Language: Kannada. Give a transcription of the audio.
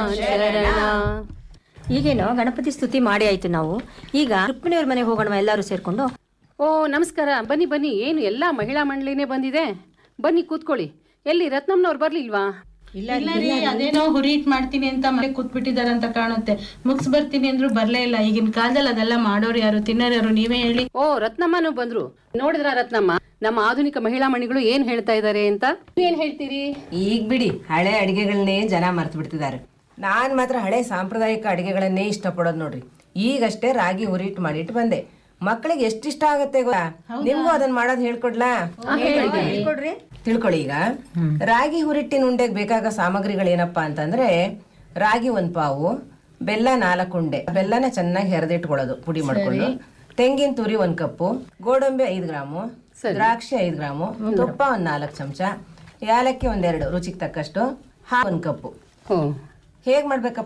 ಶರಣ ಈಗೇನೋ ಗಣಪತಿ ಸ್ತುತಿ ಮಾಡಿ ಆಯ್ತು ನಾವು ಈಗ ರುಕ್ಮಿಣಿಯವ್ರ ಮನೆಗೆ ಹೋಗೋಣ ಎಲ್ಲರೂ ಸೇರ್ಕೊಂಡು ಓ ನಮಸ್ಕಾರ ಬನ್ನಿ ಬನ್ನಿ ಏನು ಎಲ್ಲ ಮಹಿಳಾ ಮಂಡಳಿನೇ ಬಂದಿದೆ ಬನ್ನಿ ಕೂತ್ಕೊಳ್ಳಿ ಎಲ್ಲಿ ರತ್ನಮ್ನವ್ರು ಬರ್ಲಿಲ್ವಾ ಇಲ್ಲ ರೀ ಅದೇನೋ ಹುರಿಟ್ ಮಾಡ್ತೀನಿ ಅಂತ ಮನೆ ಕೂತ್ಬಿಟ್ಟಿದಾರೆ ಅಂತ ಕಾಣುತ್ತೆ ಮುಗ್ಸ್ ಬರ್ತೀನಿ ಅಂದ್ರು ಬರ್ಲೇ ಇಲ್ಲ ಈಗಿನ ಕಾಲದಲ್ಲಿ ಅದೆಲ್ಲ ಮಾಡೋರು ಯಾರು ತಿನ್ನೋರು ಯಾರು ನೀವೇ ಹೇಳಿ ಓ ರತ್ನಮ್ಮನೂ ಬಂದ್ರು ನೋಡಿದ್ರ ರತ್ನಮ್ಮ ನಮ್ಮ ಆಧುನಿಕ ಮಹಿಳಾ ಮಣಿಗಳು ಏನ್ ಹೇಳ್ತಾ ಇದ್ದಾರೆ ಅಂತ ಏನ್ ಹೇಳ್ತೀರಿ ಈಗ ಬಿಡಿ ಹಳೆ ಅಡಿಗೆಗಳನ್ನೇ ಜನ ಮರ್ತು ಬಿಡ್ತಿದ್ದಾರೆ ನಾನ್ ಮಾತ್ರ ಹಳೆ ಸಾಂಪ್ರದಾಯಿಕ ಅಡಿಗೆಗಳನ್ನೇ ಇಷ್ಟಪಡೋದು ನೋಡ್ರಿ ಈಗಷ್ಟೇ ರಾಗಿ ಹುರಿಟ್ಟು ಮಾಡಿಟ್ಟು ಬಂದೆ ಮಕ್ಕಳಿಗೆ ಎಷ್ಟಿಷ್ಟ ಆಗತ್ತೆ ಗೊತ್ತಾ ನಿಮ್ಗೂ ಅದನ್ನ ಮಾಡೋದ್ ಹೇಳ್ಕೊಡ್ಲಾ ಹೇಳ್ಕೊಡ್ರಿ ತಿಳ್ಕೊಳ್ಳಿ ಈಗ ರಾಗಿ ಹುರಿಟ್ಟಿನ ಉಂಡೆಗೆ ಬೇಕಾಗೋ ಸಾಮಗ್ರಿಗಳು ಏನಪ್ಪಾ ಅಂತಂದ್ರೆ ರಾಗಿ ಒಂದ್ ಪಾವು ಬೆಲ್ಲ ನಾಲ್ಕು ಉಂಡೆ ಬೆಲ್ಲನ ಚೆನ್ನಾಗಿ ಹೆರೆದಿಟ್ಕೊಳ್ಳೋದು ಪುಡಿ ಮಾಡ್ಕೊಂಡು ತೆಂಗಿನ ತುರಿ ಒಂದ್ ಕಪ್ಪು ಗೋಡಂಬಿ ಐದ್ ಗ್ರಾಮು ದ್ರಾಕ್ಷಿ ಐದ್ ಗ್ರಾಮು ತುಪ್ಪ ಒಂದ್ ನಾಲ್ಕು ಚಮಚ ಯಾಲಕ್ಕಿ ಒಂದೆರಡು ರುಚಿಗೆ ತಕ್ಕಷ್ಟು ಹಾಲು ಒಂದ್ ಕಪ್ಪು ಓ ಹೇಗ್ ಮಾಡ್ಬೇಕಪ್ಪ